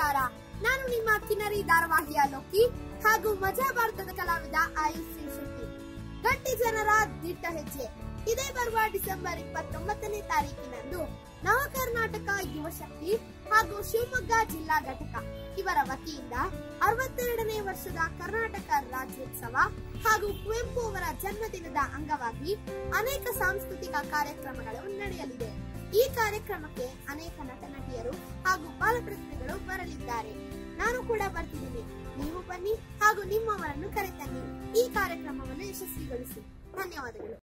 ನಮಸ್ಕಾರ ನಾನು ನಿಮ್ಮ ಕಿನ್ನರಿ ಧಾರಾವಾಹಿಯ ಲೋಕಿ ಹಾಗೂ ಮಜಾ ಭಾರತದ ಕಲಾವಿದ ಆಯುಷ್ ಶ್ರೀ ಶೆಟ್ಟಿ ಗಟ್ಟಿ ಜನರ ದಿಟ್ಟ ಹೆಜ್ಜೆ ಇದೇ ಬರುವ ಡಿಸೆಂಬರ್ ಇಪ್ಪತ್ತೊಂಬತ್ತನೇ ತಾರೀಕಿನಂದು ನವ ಕರ್ನಾಟಕ ಯುವ ಶಕ್ತಿ ಹಾಗೂ ಶಿವಮೊಗ್ಗ ಜಿಲ್ಲಾ ಘಟಕ ಇವರ ವತಿಯಿಂದ ಅರವತ್ತೆರಡನೇ ವರ್ಷದ ಕರ್ನಾಟಕ ರಾಜ್ಯೋತ್ಸವ ಹಾಗೂ ಕುವೆಂಪು ಅವರ ಜನ್ಮದಿನದ ಅಂಗವಾಗಿ ಅನೇಕ ಸಾಂಸ್ಕೃತಿಕ ಕಾರ್ಯಕ್ರಮಗಳು ನಡೆಯಲಿದೆ ಈ ಕಾರ್ಯಕ್ರಮಕ್ಕೆ ಅನೇಕ ನಟ ನಟಿಯರು ಹಾಗೂ ಬಾಲಪ್ರತಿಭೆಗಳು ಬರಲಿದ್ದಾರೆ ನಾನು ಕೂಡ ಬರ್ತಿದ್ದೀನಿ ನೀವು ಬನ್ನಿ ಹಾಗೂ ನಿಮ್ಮವರನ್ನು ಕರೆತನ್ನಿ ಈ ಕಾರ್ಯಕ್ರಮವನ್ನು ಯಶಸ್ವಿಗೊಳಿಸಿ ಧನ್ಯವಾದಗಳು